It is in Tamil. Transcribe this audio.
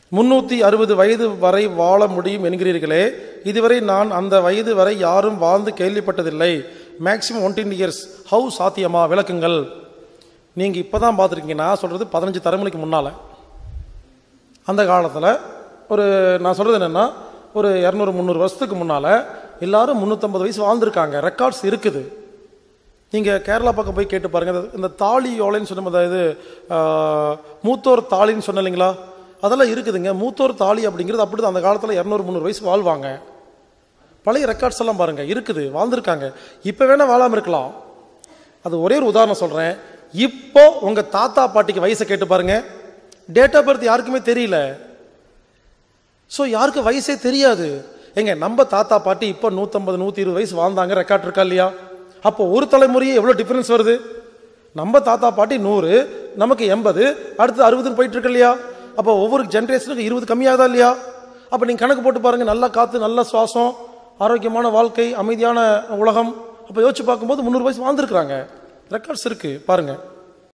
முன்னூற்றி அறுபது வயது வரை வாழ முடியும் என்கிறீர்களே இதுவரை நான் அந்த வயது வரை யாரும் வாழ்ந்து கேள்விப்பட்டதில்லை maximum one ten years how சாத்தியமா விளக்குங்கள் நீங்கள் இப்போ தான் பார்த்துருக்கீங்க நான் சொல்கிறது பதினஞ்சு தலைமுறைக்கு முன்னால் அந்த காலத்தில் ஒரு நான் சொல்கிறது என்னென்னா ஒரு இரநூறு முந்நூறு வருஷத்துக்கு முன்னால் எல்லாரும் முந்நூற்றம்பது வயசு வாழ்ந்திருக்காங்க ரெக்கார்ட்ஸ் இருக்குது நீங்கள் கேரளா பக்கம் போய் கேட்டு பாருங்கள் இந்த- இந்த தாலி ஓலைன்னு சொன்ன மாதிரி இது ஆஹ், மூத்தோர் தாலின்னு சொன்ன இல்லைங்களா அதெல்லாம் இருக்குதுங்க மூத்தோர் தாலி அப்படிங்கிறது அப்படி தான் அந்த காலத்தில் இரநூறு முந்நூறு வயசு வாழ்வாங்க பழைய ரெக்கார்ட்ஸ் எல்லாம் பாருங்க இருக்குது வாழ்ந்திருக்காங்க இப்போ வேணா வாழாம இருக்கலாம் அது ஒரே ஒரு உதாரணம் சொல்றேன் இப்போ உங்க தாத்தா பாட்டிக்கு வயசை கேட்டு பாருங்க டேட் ஆஃப் பர்த் யாருக்குமே தெரியல ஸோ யாருக்கு வயசே தெரியாது எங்க நம்ம தாத்தா பாட்டி இப்போ நூற்றம்பது நூற்றி இருபது வயசு வாழ்ந்தாங்க ரெக்கார்ட் இருக்கா இல்லையா அப்போ ஒரு தலைமுறையே எவ்வளோ டிஃபரன்ஸ் வருது நம்ம தாத்தா பாட்டி நூறு நமக்கு எண்பது அடுத்து அறுபதுன்னு போயிட்டு இருக்கு இல்லையா அப்போ ஒவ்வொரு ஜென்ரேஷனுக்கு இருபது கம்மியாகுதா இல்லையா அப்போ நீங்கள் கணக்கு போட்டு பாருங்க நல்ல காற்று நல்ல சுவாசம் ஆரோக்கியமான வாழ்க்கை அமைதியான உலகம் அப்போ யோசிச்சு பார்க்கும்போது முந்நூறு வயசு வாழ்ந்துருக்குறாங்க ரெக்கார்ட்ஸ் இருக்கு பாருங்க